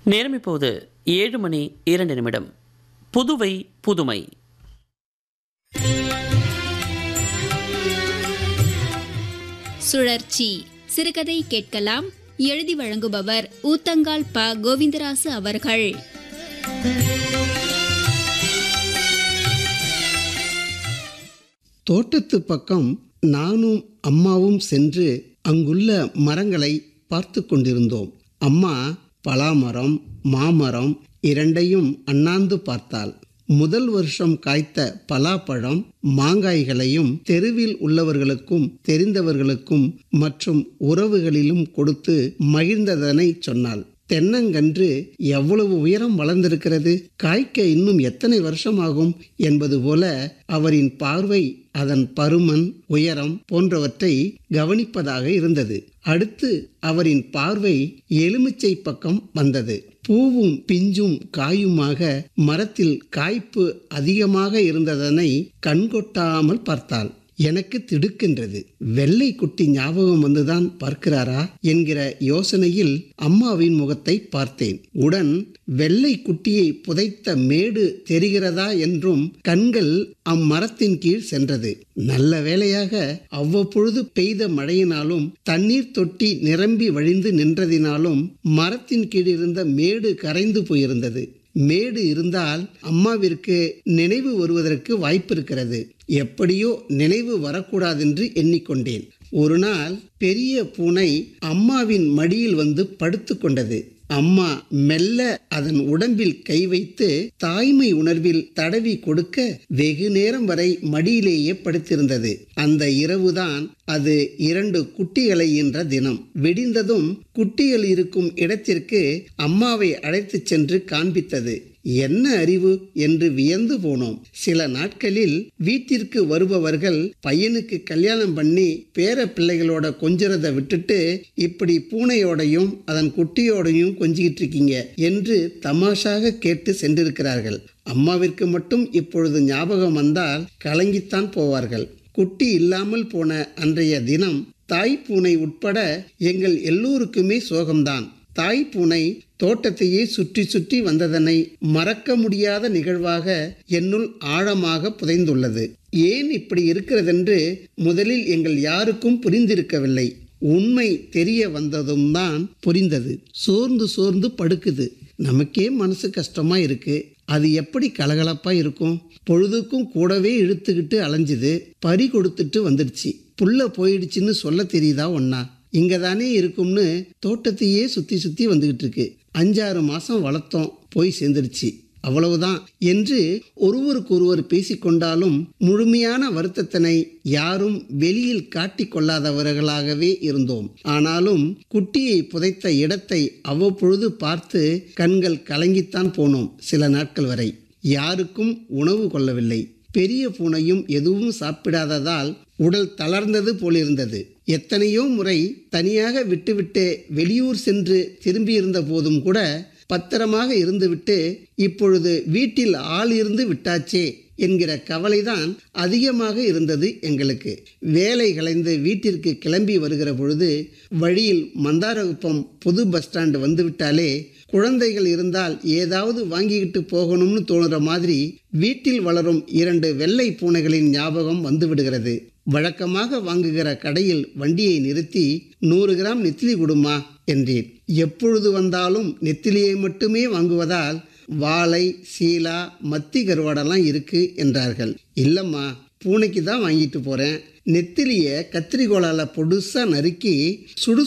நேரம் இப்போது ஏழு மணி இரண்டு நிமிடம் புதுவை புதுமை சுழற்சி சிறுகதை கேட்கலாம் எழுதி வழங்குபவர் ஊத்தங்கால் ப கோவிந்தராசு அவர்கள் தோட்டத்து பக்கம் நானும் அம்மாவும் சென்று அங்குள்ள மரங்களை பார்த்து கொண்டிருந்தோம் அம்மா பலாமரம் மாமரம் இரண்டையும் அண்ணாந்து பார்த்தாள் முதல் வருஷம் காய்த்த பலாப்பழம் மாங்காய்களையும் தெருவில் உள்ளவர்களுக்கும் தெரிந்தவர்களுக்கும் மற்றும் உறவுகளிலும் கொடுத்து மகிழ்ந்ததனை சொன்னாள் தென்னங்கன்று எவ்வளவு உயரம் வளர்ந்திருக்கிறது காய்க்க இன்னும் எத்தனை வருஷம் ஆகும் என்பது போல அவரின் பார்வை அதன் பருமன் உயரம் போன்றவற்றை கவனிப்பதாக இருந்தது அடுத்து அவரின் பார்வை எலுமிச்சை பக்கம் வந்தது பூவும் பிஞ்சும் காயுமாக மரத்தில் காய்ப்பு அதிகமாக இருந்ததனை கண்கொட்டாமல் பார்த்தாள் எனக்கு திடுக்கின்றது வெள்ளை குட்டி ஞாபகம் வந்துதான் பார்க்கிறாரா என்கிற யோசனையில் அம்மாவின் முகத்தை பார்த்தேன் உடன் வெள்ளை குட்டியை புதைத்த மேடு தெரிகிறதா என்றும் கண்கள் அம்மரத்தின் கீழ் சென்றது நல்ல வேளையாக அவ்வப்பொழுது பெய்த மழையினாலும் தண்ணீர் தொட்டி நிரம்பி வழிந்து நின்றதினாலும் மரத்தின் கீழ் இருந்த மேடு கரைந்து போயிருந்தது மேடு இருந்தால் அம்மாவிற்கு நினைவு வருவதற்கு வாய்ப்பு இருக்கிறது எப்படியோ நினைவு வரக்கூடாதென்று எண்ணிக்கொண்டேன் ஒரு நாள் பெரிய பூனை அம்மாவின் மடியில் வந்து படுத்து கொண்டது அம்மா மெல்ல அதன் உடம்பில் கை வைத்து தாய்மை உணர்வில் தடவி கொடுக்க வெகு நேரம் வரை மடியிலேயே படுத்திருந்தது அந்த இரவுதான் அது இரண்டு குட்டிகளை ஈன்ற தினம் விடிந்ததும் குட்டிகள் இருக்கும் இடத்திற்கு அம்மாவை அழைத்துச் சென்று காண்பித்தது என்ன அறிவு என்று வியந்து போனோம் சில நாட்களில் வீட்டிற்கு வருபவர்கள் பையனுக்கு கல்யாணம் பண்ணி பேர பிள்ளைகளோட கொஞ்சிறதை விட்டுட்டு இப்படி பூனையோடையும் அதன் குட்டியோடையும் கொஞ்சிக்கிட்டு இருக்கீங்க என்று தமாஷாக கேட்டு சென்றிருக்கிறார்கள் அம்மாவிற்கு மட்டும் இப்பொழுது ஞாபகம் வந்தால் கலங்கித்தான் போவார்கள் குட்டி இல்லாமல் போன அன்றைய தினம் தாய் பூனை உட்பட எங்கள் எல்லோருக்குமே சோகம்தான் தாய் பூனை தோட்டத்தையே சுற்றி சுற்றி வந்ததனை மறக்க முடியாத நிகழ்வாக என்னுள் ஆழமாக புதைந்துள்ளது ஏன் இப்படி இருக்கிறதென்று முதலில் எங்கள் யாருக்கும் புரிந்திருக்கவில்லை உண்மை தெரிய வந்ததும் தான் புரிந்தது சோர்ந்து சோர்ந்து படுக்குது நமக்கே மனசு கஷ்டமா இருக்கு அது எப்படி கலகலப்பா இருக்கும் பொழுதுக்கும் கூடவே இழுத்துக்கிட்டு அலைஞ்சுது பறி கொடுத்துட்டு வந்துடுச்சு புல்ல போயிடுச்சுன்னு சொல்ல தெரியுதா ஒன்னா இங்க தானே இருக்கும்னு தோட்டத்தையே சுத்தி சுத்தி வந்துகிட்டு இருக்கு அஞ்சாறு மாசம் வளர்த்தோம் போய் சேர்ந்துருச்சு அவ்வளவுதான் என்று ஒருவருக்கொருவர் பேசிக்கொண்டாலும் முழுமையான வருத்தத்தினை யாரும் வெளியில் காட்டிக் கொள்ளாதவர்களாகவே இருந்தோம் ஆனாலும் குட்டியை புதைத்த இடத்தை அவ்வப்பொழுது பார்த்து கண்கள் கலங்கித்தான் போனோம் சில நாட்கள் வரை யாருக்கும் உணவு கொள்ளவில்லை பெரிய பூனையும் எதுவும் சாப்பிடாததால் உடல் தளர்ந்தது போலிருந்தது எத்தனையோ முறை தனியாக விட்டுவிட்டு வெளியூர் சென்று திரும்பியிருந்த போதும் கூட பத்திரமாக இருந்துவிட்டு இப்பொழுது வீட்டில் ஆள் இருந்து விட்டாச்சே என்கிற கவலைதான் அதிகமாக இருந்தது எங்களுக்கு வேலை கலைந்து வீட்டிற்கு கிளம்பி வருகிற பொழுது வழியில் மந்தாரகுப்பம் புது பஸ் ஸ்டாண்டு வந்துவிட்டாலே குழந்தைகள் இருந்தால் ஏதாவது வாங்கிக்கிட்டு போகணும்னு தோணுற மாதிரி வீட்டில் வளரும் இரண்டு வெள்ளை பூனைகளின் ஞாபகம் வந்து விடுகிறது வழக்கமாக வாங்குகிற கடையில் வண்டியை நிறுத்தி நூறு கிராம் நெத்திலி கொடுமா என்றேன் எப்பொழுது வந்தாலும் நெத்திலியை மட்டுமே வாங்குவதால் வாழை சீலா மத்தி கருவாடெல்லாம் இருக்கு என்றார்கள் இல்லைம்மா பூனைக்கு தான் வாங்கிட்டு போகிறேன் நெத்திலியை கத்திரிக்கோளால் பொடுசாக நறுக்கி சுடு